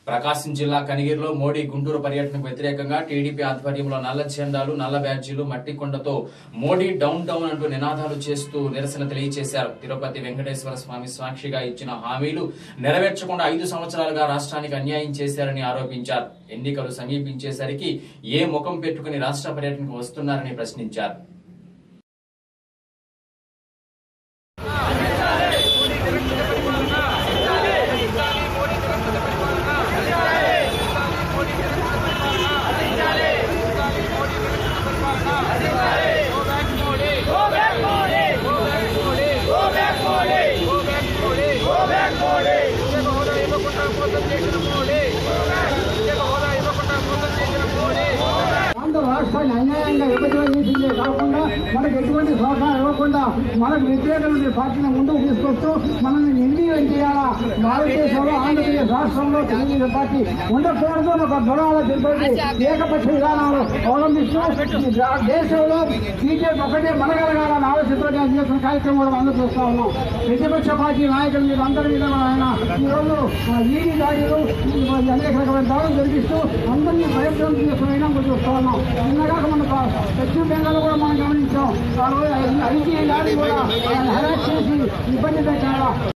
ప్రకాశం జిల్లా కనిగిరిలో మోడీ గుంటూరు పర్యటనకు వ్యతిరేకంగా టీడీపీ ఆధ్వర్యంలో నల్ల జెండాలు నల్ల బ్యాడ్జీలు మట్టికొండతో మోడీ డౌన్ డౌన్ అంటూ నినాదాలు చేస్తూ నిరసన తెలియజేశారు తిరుపతి వెంకటేశ్వర స్వామి సాక్షిగా ఇచ్చిన హామీలు నెరవేర్చకుండా ఐదు సంవత్సరాలుగా రాష్ట్రానికి అన్యాయం చేశారని ఆరోపించారు ఎన్నికలు సమీపించేసరికి ఏ ముఖం పెట్టుకుని రాష్ట్ర పర్యటనకు వస్తున్నారని ప్రశ్నించారు ఆంధ్ర రాష్ట్రాన్ని అన్యాయంగా విభజన చేసిందే కాకుండా మనకు ఎటువంటి సహకారం ఇవ్వకుండా మనకు వ్యతిరేకమైన పార్టీని ముందుకు తీసుకొస్తూ మనల్ని నిర్ణయం చేయాలా భారతదేశంలో ఆంధ్రప్రదేశ్ రాష్ట్రంలో తెలుగుదేశం పార్టీ ఉండకూడదు అని ఒక దృఢాల తిరుపతి ఏకపక్ష విధానాలు అవలంబిస్తూ ఈ రా- దేశంలో బీజేపీ ఒకటే మనగలగాలని ఆలోచనతో నేను చేసిన కార్యక్రమం కూడా అందరూ చూస్తా ఉన్నాం ప్రతిపక్ష పార్టీ నాయకుల మీద అందరి మీద కూడా ఆయన ఈ రోజు ఆ, ఈడీ దాడులు ఈ అనేక రకమైన దాడులు జరిగిస్తూ అందరినీ భయభ్రాంతం చేస్తున్న కూడా చూస్తా ఉన్నాం నిన్నగాక మన పశ్చిమ బెంగాల్ కూడా మనం గమనించాం ఆ రోజు ఐటీ దాడి కూడా ఆయన హెరాస్ చేసి ఇబ్బంది పెట్టారా